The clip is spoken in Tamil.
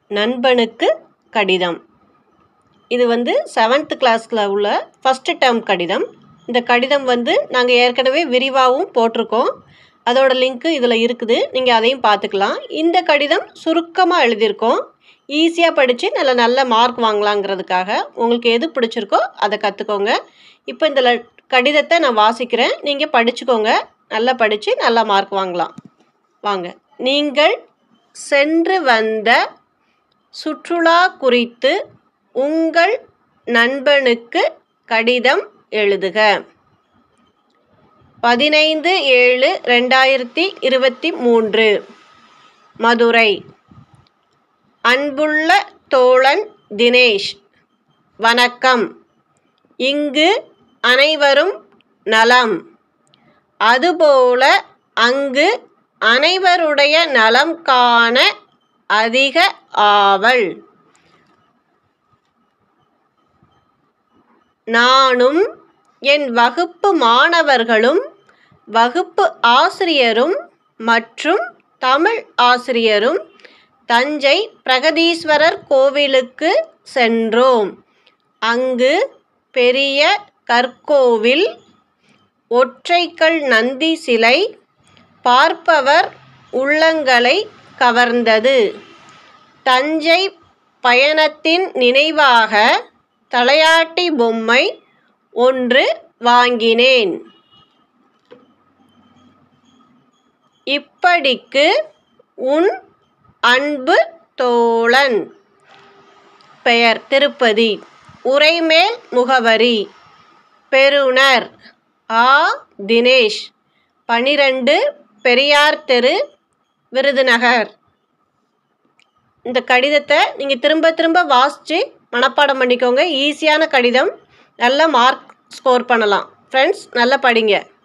நண்பனுக்கு கடிதம் இது வந்து செவன்த் கிளாஸில் உள்ள ஃபஸ்ட்டு டேர்ம் கடிதம் இந்த கடிதம் வந்து நாங்கள் ஏற்கனவே விரிவாகவும் போட்டிருக்கோம் அதோட லிங்க்கு இதில் இருக்குது நீங்கள் அதையும் பார்த்துக்கலாம் இந்த கடிதம் சுருக்கமாக எழுதியிருக்கோம் ஈஸியாக படித்து நல்ல நல்ல மார்க் வாங்கலாங்கிறதுக்காக உங்களுக்கு எது பிடிச்சிருக்கோ அதை கற்றுக்கோங்க இப்போ இந்த ல- கடிதத்தை நான் வாசிக்கிறேன் நீங்கள் படிச்சுக்கோங்க நல்லா படித்து நல்லா மார்க் வாங்கலாம் வாங்க நீங்கள் சென்று வந்த சுற்றுலா குறித்து உங்கள் நண்பனுக்கு கடிதம் எழுதுக பதினைந்து ஏழு ரெண்டாயிரத்தி இருபத்தி மூன்று மதுரை அன்புள்ள தோழன் தினேஷ் வணக்கம் இங்கு அனைவரும் நலம் அதுபோல அங்கு அனைவருடைய நலம் காண அதிக ஆவல் நானும் என் வகுப்பு மாணவர்களும் வகுப்பு ஆசிரியரும் மற்றும் தமிழ் ஆசிரியரும் தஞ்சை பிரகதீஸ்வரர் கோவிலுக்கு சென்றோம் அங்கு பெரிய கற்கோவில் ஒற்றைக்கல் நந்தி சிலை பார்ப்பவர் உள்ளங்களை கவர்ந்தது தஞ்சை பயணத்தின் நினைவாக தலையாட்டி பொம்மை ஒன்று வாங்கினேன் இப்படிக்கு உன் அன்பு தோழன் பெயர் திருப்பதி உரைமேல் முகவரி பெறுநர் ஆ தினேஷ் பனிரெண்டு பெரியார் தெரு விருதுநகர் இந்த கடிதத்தை நீங்கள் திரும்ப திரும்ப வாசித்து மனப்பாடம் பண்ணிக்கோங்க ஈஸியான கடிதம் நல்ல மார்க் ஸ்கோர் பண்ணலாம் ஃப்ரெண்ட்ஸ் நல்லா படிங்க